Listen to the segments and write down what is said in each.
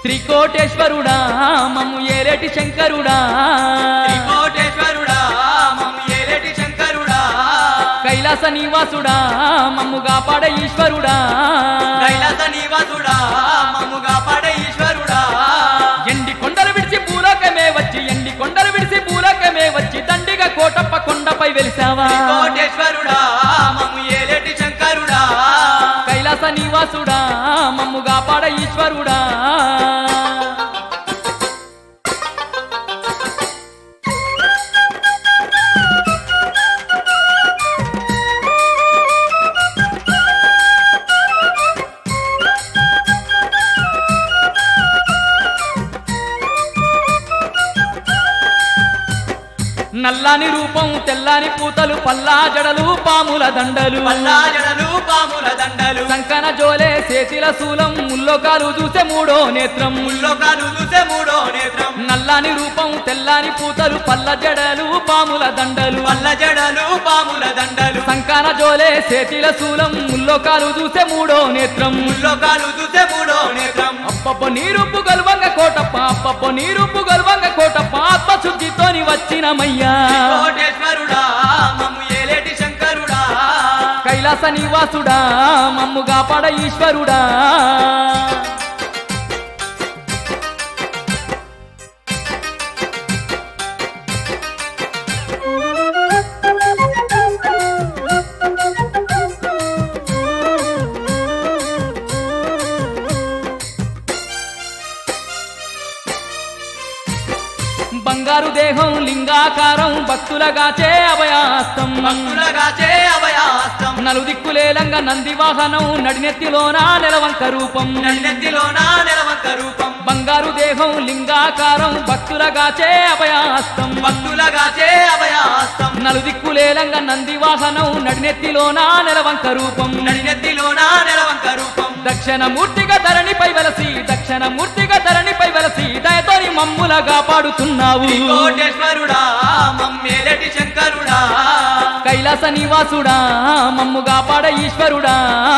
త్రికోటేశ్వరుడా మమ్ము ఏలేటి శంకరుడా త్రికోటేశ్వరుడా మమ్ము ఏలేటి శంకరుడా కైలాస నివాసుడా మమ్ము కాపాడ ఈశ్వరుడా కైలాస నివాసుడా మమ్ము కాపాడే ఈశ్వరుడా ఎండి కొండలు విడిచి భూలోకమే వచ్చి ఎండి కొండలు విడిచి భూలోకమే వచ్చి దండిగా కోటప్ప కొండపై వెలిసావా త్రికోటేశ్వరుడా మమ్ము ఏలేటి శంకరుడా కైలాస నివాసుడా మమ్ము కాపాడ ఈశ్వరుడా నల్లాని రూపం తెల్లాని పూతలు పల్లా జడలు పాముల దండలు పల్లా జడలు పాముల దండలు సంకన జోలే చేతిల శూలం ముల్లోకాలు చూసే మూడో నేత్రం ముల్లోకాలు చూసే మూడో నేత్రం నల్లాని రూపం తెల్లాని పూతలు పల్ల జడలు పాముల దండలు పల్ల జడలు పాముల దండలు సంకాన జోలే చేతిల శూలం ముల్లోకాలు చూసే మూడో నేత్రం ముల్లోకాలు చూసే మూడో నేత్రం అప్పప్ప నీరుప్పు గల్వంగ కోటప్ప అప్పప్ప నీరుప్పు గల్వంగ కోటప్ప ఆత్మశుద్ధితోని వచ్చినమయ్యా కోటేశ్వరుడా మమ్ము ఏలేటి శంకరుడా కైలాస నివాసుడా మమ్ము కాపాడ ఈశ్వరుడా బంగారు దేహం లింగాకారం భక్తులగాచే అభయాస్తం భక్తులగాచే అభయాస్తం నలుదిక్కులేలంగా నంది వాహనం నడినెత్తిలోన నెలవంక రూపం నన్నెత్తిలోన నెలవంక రూపం బంగారు దేహం లింగాకారం భక్తులగాచే అభయాస్తం భక్తులగాచే అభయాస్తం నలుదిక్కులేలంగా నంది వాహనం నడినెత్తిలోన నెలవంక రూపం నడినెత్తిలోన నెలవంక రూపం దక్షిణ మూర్తిగా ధరణిపై వెలసి దక్షిణ మూర్తిగా ధరణిపై వెలసి దయతోని మమ్ముల కాపాడుతున్నావు కోటేశ్వరుడా మమ్మేలటి శంకరుడా కైలాస నివాసుడా మమ్ము కాపాడ ఈశ్వరుడా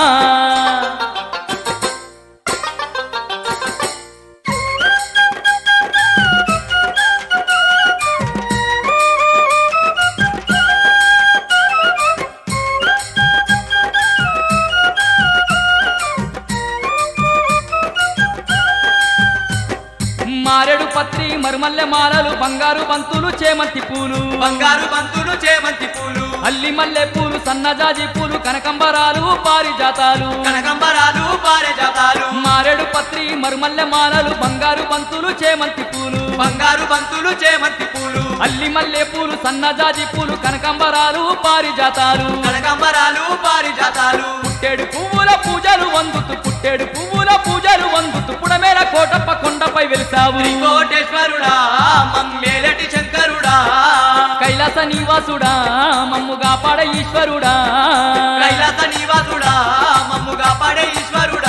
మారెడు పత్రి మరుమల్లె మాలలు బంగారు బంతులు చేమంతి పూలు బంగారు బంతులు చేమంతి పూలు అల్లి మల్లె పూలు సన్నజాజి పూలు కనకంబరాలు పారిజాతాలు కనకంబరాలు పారిజాతాలు మారెడు పత్రి మరుమల్లె మాలలు బంగారు బంతులు చేమంతి పూలు బంగారు బంతులు చేమంతి పూలు అల్లి మల్లె పూలు సన్నజాజి పూలు కనకంబరాలు పారిజాతాలు కనకంబరాలు పారిజాతాలు పుట్టేడు పువ్వుల పూజలు వందుతూ పుట్టేడు పువ్వుల పూజలు వందుతూ పుడమేల కోటప్ప కొండపై వెలిసావు కోటేశ్వరుడా మమ్మేలటి శంకరుడా కైలాస నివాసుడా మమ్ము కాపాడ ఈశ్వరుడా కైలాస నివాసుడా మమ్ము కాపాడే ఈశ్వరుడా